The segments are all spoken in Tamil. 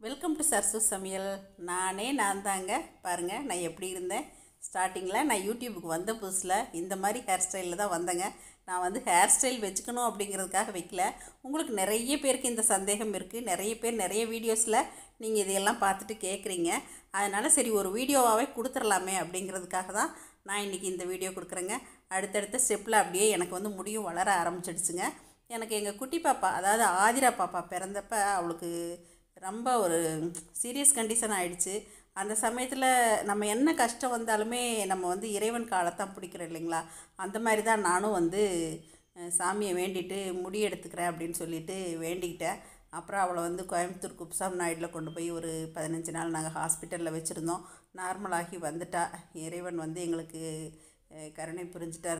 வெல்கம் டு சர்சு சமையல் நானே நான் தாங்க பாருங்கள் நான் எப்படி இருந்தேன் ஸ்டார்டிங்கில் நான் யூடியூபுக்கு வந்த புதுசில் இந்த மாதிரி ஹேர் ஸ்டைலில் தான் வந்தேங்க நான் வந்து ஹேர் ஸ்டைல் வச்சுக்கணும் அப்படிங்கிறதுக்காக வைக்கல உங்களுக்கு நிறைய பேருக்கு இந்த சந்தேகம் இருக்குது நிறைய பேர் நிறைய வீடியோஸில் நீங்கள் இதையெல்லாம் பார்த்துட்டு கேட்குறீங்க அதனால் சரி ஒரு வீடியோவாகவே கொடுத்துடலாமே அப்படிங்கிறதுக்காக தான் நான் இன்றைக்கி இந்த வீடியோ கொடுக்குறேங்க அடுத்தடுத்த ஸ்டெப்பில் அப்படியே எனக்கு வந்து முடியும் வளர ஆரம்பிச்சிடுச்சுங்க எனக்கு எங்கள் குட்டி பாப்பா அதாவது ஆதிரா பாப்பா பிறந்தப்ப அவளுக்கு ரொம்ப ஒரு சீரியஸ் கண்டிஷன் ஆயிடுச்சு அந்த சமயத்தில் நம்ம என்ன கஷ்டம் வந்தாலுமே நம்ம வந்து இறைவன் காலத்தான் பிடிக்கிறோம் இல்லைங்களா அந்த மாதிரி தான் நானும் வந்து அஹ், சாமியை வேண்டிட்டு முடி எடுத்துக்கிறேன் அப்படின்னு சொல்லிட்டு வேண்டிக்கிட்டேன் அப்புறம் அவளை வந்து கோயம்புத்தூர் குப்சாம் நாயுடில் கொண்டு போய் ஒரு பதினஞ்சு நாள் நாங்கள் ஹாஸ்பிட்டலில் வச்சுருந்தோம் நார்மலாகி வந்துட்டா இறைவன் வந்து எங்களுக்கு அஹ், கருணை புரிஞ்சிட்டார்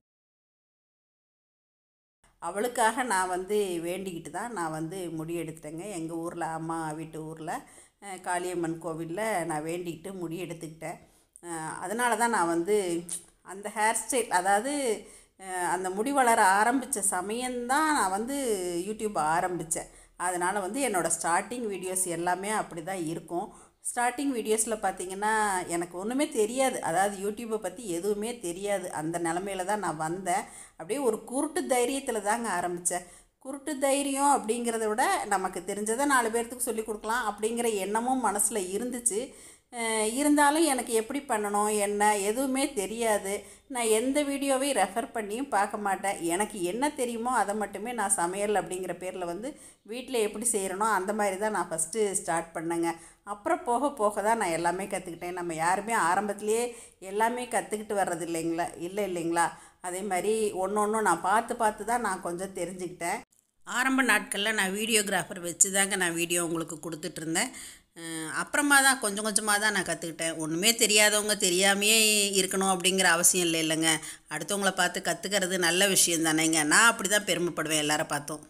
அவளுக்காக நான் வந்து வேண்டிக்கிட்டு தான் நான் வந்து முடி எடுத்துட்டேங்க எங்கள் ஊரில் அம்மா வீட்டு ஊரில் அஹ், காளியம்மன் கோவிலில் நான் வேண்டிக்கிட்டு முடி எடுத்துக்கிட்டேன் அஹ், அதனால தான் நான் வந்து அந்த ஹேர் ஸ்டைல் அதாவது அஹ், அந்த முடி வளர ஆரம்பித்த சமயம்தான் நான் வந்து யூடியூப் ஆரம்பித்தேன் அதனால் வந்து என்னோடய ஸ்டார்டிங் வீடியோஸ் எல்லாமே அப்படி தான் இருக்கும் ஸ்டார்டிங் வீடியோஸில் பார்த்தீங்கன்னா எனக்கு ஒன்றுமே தெரியாது அதாவது யூடியூப்பை பற்றி எதுவுமே தெரியாது அந்த நிலமையில தான் நான் வந்தேன் அப்படியே ஒரு குருட்டு தைரியத்தில் தாங்க ஆரம்பித்தேன் குருட்டு தைரியம் அப்படிங்கிறத விட நமக்கு தெரிஞ்சதை நாலு பேர்த்துக்கு சொல்லி கொடுக்கலாம் அப்படிங்கிற எண்ணமும் மனசில் இருந்துச்சு அஹ் இருந்தாலும் எனக்கு எப்படி பண்ணணும் என்ன எதுவுமே தெரியாது நான் எந்த வீடியோவையும் ரெஃபர் பண்ணியும் பார்க்க மாட்டேன் எனக்கு என்ன தெரியுமோ அதை மட்டுமே நான் சமையல் அப்படிங்கிற பேரில் வந்து வீட்டில் எப்படி செய்கிறனோ அந்த மாதிரி தான் நான் ஃபஸ்ட்டு ஸ்டார்ட் பண்ணேங்க அப்புறம் போக போக தான் நான் எல்லாமே கற்றுக்கிட்டேன் நம்ம யாருமே ஆரம்பத்திலேயே எல்லாமே கற்றுக்கிட்டு வர்றது இல்லைங்களா இல்லை இல்லைங்களா அதே மாதிரி ஒன்று ஒன்றும் நான் பார்த்து பார்த்து தான் நான் கொஞ்சம் தெரிஞ்சுக்கிட்டேன் ஆரம்ப நாட்களில் நான் வீடியோகிராஃபர் வச்சு தாங்க நான் வீடியோ உங்களுக்கு கொடுத்துட்ருந்தேன் அப்புறமா தான் கொஞ்சம் கொஞ்சமாக தான் நான் கற்றுக்கிட்டேன் ஒன்றுமே தெரியாதவங்க தெரியாமையே இருக்கணும் அப்படிங்கிற அவசியம் இல்லை இல்லைங்க அடுத்தவங்கள பார்த்து கற்றுக்கிறது நல்ல விஷயம் தானேங்க நான் அப்படி தான் பெருமைப்படுவேன் எல்லாரை பார்த்தும்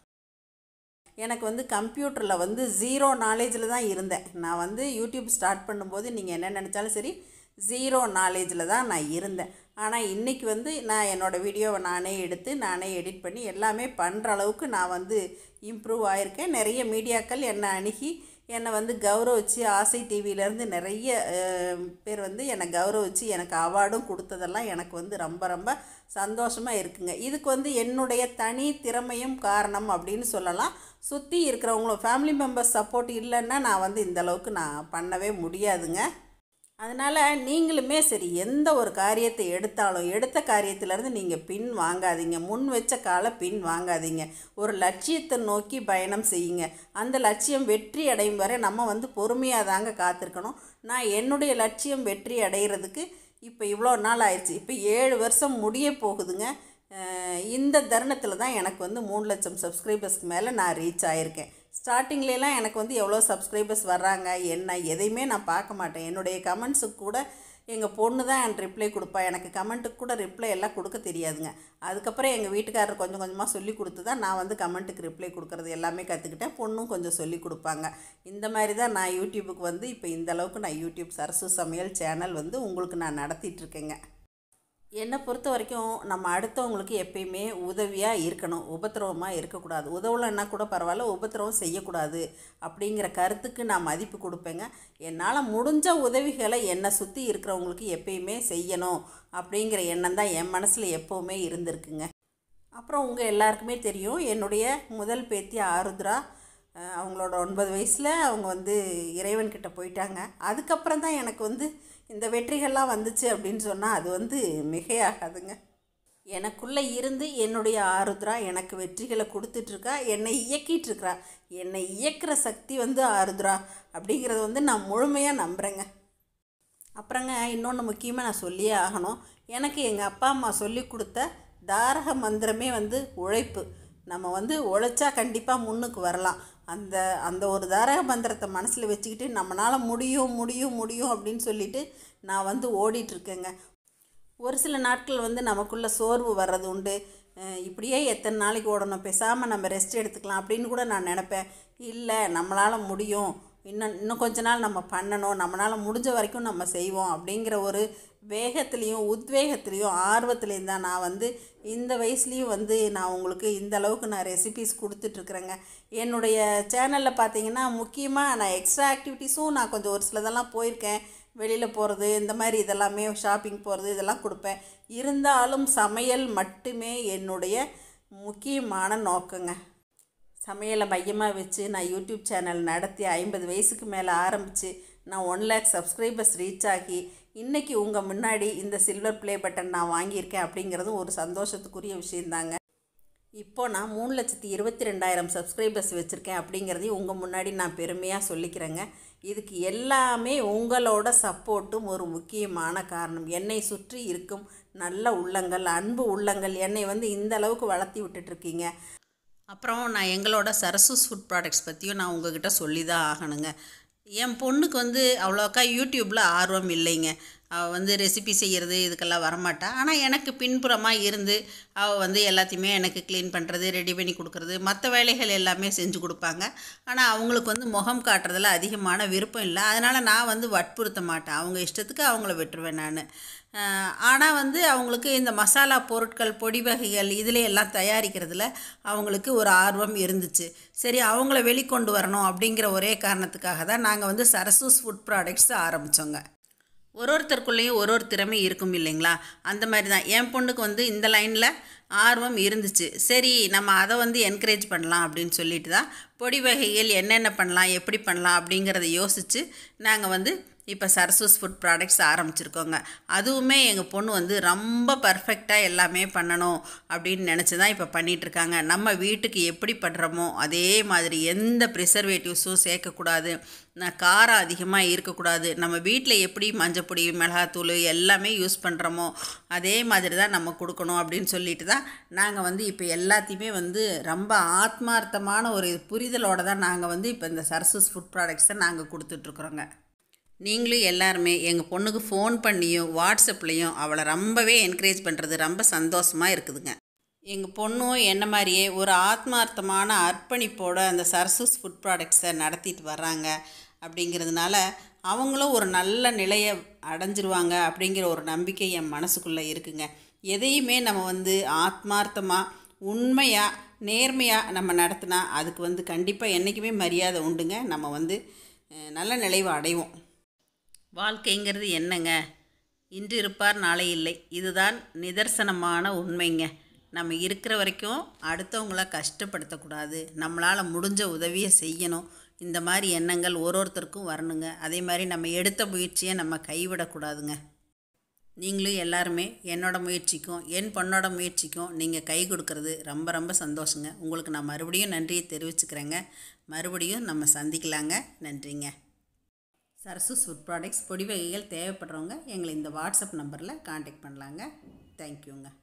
எனக்கு வந்து கம்ப்யூட்டரில் வந்து ஜீரோ நாலேஜில் தான் இருந்தேன் நான் வந்து யூடியூப் ஸ்டார்ட் பண்ணும்போது நீங்கள் என்ன நினச்சாலும் சரி ஜீரோ நாலேஜில் தான் நான் இருந்தேன் ஆனால் இன்றைக்கி வந்து நான் என்னோடய வீடியோவை நானே எடுத்து நானே எடிட் பண்ணி எல்லாமே பண்ணுற அளவுக்கு நான் வந்து இம்ப்ரூவ் ஆயிருக்கேன் நிறைய மீடியாக்கள் என்னை அணுகி என்னை வந்து கௌரவிச்சு ஆசை டிவியிலேருந்து நிறைய அஹ், பேர் வந்து என்னை கௌரவிச்சு எனக்கு அவார்டும் கொடுத்ததெல்லாம் எனக்கு வந்து ரொம்ப ரொம்ப சந்தோஷமாக இருக்குங்க இதுக்கு வந்து என்னுடைய தனி திறமையும் காரணம் அப்படின்னு சொல்லலாம் சுற்றி இருக்கிறவங்களும் ஃபேமிலி மெம்பர்ஸ் சப்போர்ட் இல்லைன்னா நான் வந்து இந்த அளவுக்கு நான் பண்ணவே முடியாதுங்க அதனால் நீங்களுமே சரி எந்த ஒரு காரியத்தை எடுத்தாலும் எடுத்த காரியத்திலேருந்து நீங்கள் பின் வாங்காதீங்க முன் வச்ச காலை பின் வாங்காதீங்க ஒரு லட்சியத்தை நோக்கி பயணம் செய்யுங்க அந்த லட்சியம் வெற்றி அடையும் வரை நம்ம வந்து பொறுமையாக தாங்க காத்திருக்கணும் நான் என்னுடைய லட்சியம் வெற்றி அடைகிறதுக்கு இப்போ இவ்வளோ நாள் ஆயிடுச்சு இப்போ ஏழு வருஷம் முடிய போகுதுங்க அஹ் இந்த தருணத்தில் தான் எனக்கு வந்து மூணு லட்சம் சப்ஸ்கிரைபர்ஸ்க்கு மேலே நான் ரீச் ஆகியிருக்கேன் ஸ்டார்டிங்லலாம் எனக்கு வந்து எவ்வளோ சப்ஸ்கிரைபர்ஸ் வர்றாங்க என்ன எதையுமே நான் பார்க்க மாட்டேன் என்னுடைய கமெண்ட்ஸுக்கு கூட எங்கள் பொண்ணு தான் என் ரிப்ளை கொடுப்பா எனக்கு கமெண்ட்டுக்கு கூட ரிப்ளை எல்லாம் கொடுக்க தெரியாதுங்க அதுக்கப்புறம் எங்கள் வீட்டுக்காரர் கொஞ்சம் கொஞ்சமாக சொல்லி கொடுத்து தான் நான் வந்து கமெண்ட்டுக்கு ரிப்ளை கொடுக்குறது எல்லாமே கற்றுக்கிட்டேன் பொண்ணும் கொஞ்சம் சொல்லி கொடுப்பாங்க இந்த மாதிரி தான் நான் யூடியூபுக்கு வந்து இப்போ இந்த அளவுக்கு நான் யூடியூப் சரசு சமையல் சேனல் வந்து உங்களுக்கு நான் நடத்திட்டு இருக்கேங்க என்னை பொறுத்த வரைக்கும் நம்ம அடுத்தவங்களுக்கு எப்பயுமே உதவியாக இருக்கணும் உபத்திரவமாக இருக்கக்கூடாது உதவலைன்னா கூட பரவாயில்ல உபத்திரவம் செய்யக்கூடாது அப்படிங்கிற கருத்துக்கு நான் மதிப்பு கொடுப்பேங்க என்னால் முடிஞ்ச உதவிகளை என்னை சுற்றி இருக்கிறவங்களுக்கு எப்பயுமே செய்யணும் அப்படிங்கிற எண்ணம் தான் என் மனசில் எப்போவுமே இருந்திருக்குங்க அப்புறம் உங்கள் எல்லாருக்குமே தெரியும் என்னுடைய முதல் பேத்தி ஆருத்ரா அஹ், அவங்களோட ஒன்பது வயசில் அவங்க வந்து இறைவன்கிட்ட போயிட்டாங்க அதுக்கப்புறம் தான் எனக்கு வந்து இந்த வெற்றிகள்லாம் வந்துச்சு அப்படின்னு சொன்னால் அது வந்து மிகையாகாதுங்க எனக்குள்ளே இருந்து என்னுடைய ஆருத்ரா எனக்கு வெற்றிகளை கொடுத்துட்ருக்கா என்னை இயக்கிட்டு இருக்கா என்னை இயக்குற சக்தி வந்து ஆருத்ரா அப்படிங்கிறத வந்து நான் முழுமையாக நம்புகிறேங்க அப்புறங்க இன்னொன்று முக்கியமாக நான் சொல்லியே ஆகணும் எனக்கு எங்கள் அப்பா அம்மா சொல்லி கொடுத்த தாரக மந்திரமே வந்து உழைப்பு நம்ம வந்து உழைச்சா கண்டிப்பாக முன்னுக்கு வரலாம் அந்த அந்த ஒரு தாரக மந்திரத்தை மனசில் வச்சுக்கிட்டு நம்மளால் முடியும் முடியும் முடியும் அப்படின்னு சொல்லிட்டு நான் வந்து ஓடிட்டுருக்கேங்க ஒரு சில நாட்கள் வந்து நமக்குள்ள சோர்வு வர்றது உண்டு அஹ் இப்படியே எத்தனை நாளைக்கு ஓடணும் பேசாமல் நம்ம ரெஸ்ட் எடுத்துக்கலாம் அப்படின்னு கூட நான் நினப்பேன் இல்லை நம்மளால் முடியும் இன்னும் இன்னும் கொஞ்ச நாள் நம்ம பண்ணணும் நம்மளால் முடிஞ்ச வரைக்கும் நம்ம செய்வோம் அப்படிங்கிற ஒரு வேகத்துலேயும் உத்வேகத்துலேயும் ஆர்வத்துலேயும் தான் நான் வந்து இந்த வயசுலேயும் வந்து நான் உங்களுக்கு இந்த அளவுக்கு நான் ரெசிபீஸ் கொடுத்துட்ருக்குறேங்க என்னுடைய சேனலில் பார்த்தீங்கன்னா முக்கியமாக நான் எக்ஸ்ட்ரா ஆக்டிவிட்டீஸும் நான் கொஞ்சம் ஒரு சிலதெல்லாம் போயிருக்கேன் வெளியில் போகிறது இந்த மாதிரி இதெல்லாமே ஷாப்பிங் போகிறது இதெல்லாம் கொடுப்பேன் இருந்தாலும் சமையல் மட்டுமே என்னுடைய முக்கியமான நோக்கங்க சமையலை மையமாக வச்சு நான் யூடியூப் சேனல் நடத்தி ஐம்பது வயசுக்கு மேலே ஆரம்பித்து நான் ஒன் லேக் சப்ஸ்கிரைபர்ஸ் ரீச் ஆகி இன்றைக்கி உங்கள் முன்னாடி இந்த சில்வர் ப்ளே பட்டன் நான் வாங்கியிருக்கேன் அப்படிங்கிறதும் ஒரு சந்தோஷத்துக்குரிய விஷயந்தாங்க இப்போ நான் மூணு லட்சத்தி இருபத்தி ரெண்டாயிரம் சப்ஸ்கிரைபர்ஸ் வச்சுருக்கேன் அப்படிங்கிறதையும் உங்கள் முன்னாடி நான் பெருமையாக சொல்லிக்கிறேங்க இதுக்கு எல்லாமே உங்களோட சப்போர்ட்டும் ஒரு முக்கியமான காரணம் என்னை சுற்றி இருக்கும் நல்ல உள்ளங்கள் அன்பு உள்ளங்கள் என்னை வந்து இந்த அளவுக்கு வளர்த்தி விட்டுட்ருக்கீங்க அப்புறம் நான் எங்களோட சரசூஸ் ஃபுட் ப்ராடக்ட்ஸ் பற்றியும் நான் உங்ககிட்ட சொல்லி தான் ஆகணுங்க என் பொண்ணுக்கு வந்து அவ்வளோக்கா யூடியூப்பில் ஆர்வம் இல்லைங்க அவள் வந்து ரெசிபி செய்கிறது இதுக்கெல்லாம் வரமாட்டா ஆனால் எனக்கு பின்புறமாக இருந்து அவள் வந்து எல்லாத்தையுமே எனக்கு க்ளீன் பண்ணுறது ரெடி பண்ணி கொடுக்குறது மற்ற வேலைகள் எல்லாமே செஞ்சு கொடுப்பாங்க ஆனால் அவங்களுக்கு வந்து முகம் காட்டுறதுல அதிகமான விருப்பம் இல்லை அதனால் நான் வந்து வற்புறுத்த மாட்டேன் அவங்க இஷ்டத்துக்கு அவங்கள விட்டுருவேன் நான் ஆனால் வந்து அவங்களுக்கு இந்த மசாலா பொருட்கள் பொடி வகைகள் இதில் எல்லாம் தயாரிக்கிறதுல அவங்களுக்கு ஒரு ஆர்வம் இருந்துச்சு சரி அவங்கள வெளிக்கொண்டு வரணும் அப்படிங்கிற ஒரே காரணத்துக்காக தான் நாங்கள் வந்து சரசூஸ் ஃபுட் ப்ராடக்ட்ஸ் ஆரம்பித்தோங்க ஒரு ஒருத்தருக்குள்ளேயும் ஒரு ஒரு திறமை இருக்கும் இல்லைங்களா அந்த மாதிரி தான் என் பொண்ணுக்கு வந்து இந்த லைனில் ஆர்வம் இருந்துச்சு சரி நம்ம அதை வந்து என்கரேஜ் பண்ணலாம் அப்படின்னு சொல்லிட்டு தான் பொடி வகைகள் என்னென்ன பண்ணலாம் எப்படி பண்ணலாம் அப்படிங்கிறத யோசித்து நாங்கள் வந்து இப்போ சரசூஸ் ஃபுட் ப்ராடக்ட்ஸ் ஆரம்பிச்சிருக்கோங்க அதுவுமே எங்கள் பொண்ணு வந்து ரொம்ப பர்ஃபெக்டாக எல்லாமே பண்ணணும் அப்படின்னு நினச்சி தான் இப்போ பண்ணிகிட்ருக்காங்க நம்ம வீட்டுக்கு எப்படி பண்ணுறோமோ அதே மாதிரி எந்த ப்ரிசர்வேட்டிவ்ஸும் சேர்க்கக்கூடாது நான் காரம் அதிகமாக இருக்கக்கூடாது நம்ம வீட்டில் எப்படி மஞ்சப்பொடி மிளகாத்தூள் எல்லாமே யூஸ் பண்ணுறோமோ அதே மாதிரி தான் நம்ம கொடுக்கணும் அப்படின்னு சொல்லிட்டு தான் நாங்கள் வந்து இப்போ எல்லாத்தையுமே வந்து ரொம்ப ஆத்மார்த்தமான ஒரு புரிதலோடு தான் நாங்கள் வந்து இப்போ இந்த சரசூஸ் ஃபுட் ப்ராடக்ட்ஸை நாங்கள் கொடுத்துட்ருக்குறோங்க நீங்களும் எல்லாருமே எங்கள் பொண்ணுக்கு ஃபோன் பண்ணியும் வாட்ஸ்அப்லேயும் அவளை ரொம்பவே என்கரேஜ் பண்ணுறது ரொம்ப சந்தோஷமாக இருக்குதுங்க எங்கள் பொண்ணும் என்ன மாதிரியே ஒரு ஆத்மார்த்தமான அர்ப்பணிப்போட அந்த சரசூஸ் ஃபுட் ப்ராடக்ட்ஸை நடத்திட்டு வர்றாங்க அப்படிங்கிறதுனால அவங்களும் ஒரு நல்ல நிலையை அடைஞ்சிருவாங்க அப்படிங்கிற ஒரு நம்பிக்கை என் மனசுக்குள்ளே இருக்குங்க எதையுமே நம்ம வந்து ஆத்மார்த்தமாக உண்மையாக நேர்மையாக நம்ம நடத்தினா அதுக்கு வந்து கண்டிப்பாக என்றைக்குமே மரியாதை உண்டுங்க நம்ம வந்து அஹ், நல்ல நிலைவை அடைவோம் வாழ்க்கைங்கிறது என்னங்க இன்று இருப்பார் நாளை இல்லை இதுதான் நிதர்சனமான உண்மைங்க நம்ம இருக்கிற வரைக்கும் அடுத்தவங்கள கஷ்டப்படுத்தக்கூடாது நம்மளால் முடிஞ்ச உதவியை செய்யணும் இந்த மாதிரி எண்ணங்கள் ஒரு ஒருத்தருக்கும் வரணுங்க அதே மாதிரி நம்ம எடுத்த முயற்சியை நம்ம கைவிடக்கூடாதுங்க நீங்களும் எல்லாருமே என்னோட முயற்சிக்கும் என் பொண்ணோட முயற்சிக்கும் நீங்கள் கை கொடுக்கறது ரொம்ப ரொம்ப சந்தோஷங்க உங்களுக்கு நான் மறுபடியும் நன்றியை தெரிவிச்சுக்கிறேங்க மறுபடியும் நம்ம சந்திக்கலாங்க நன்றிங்க சரசூஸ் ஃபுட் ப்ராடக்ட்ஸ் பொடி வகைகள் தேவைப்படுறவங்க எங்களை இந்த வாட்ஸ்அப் நம்பரில் காண்டாக்ட் பண்ணலாங்க தேங்க்யூங்க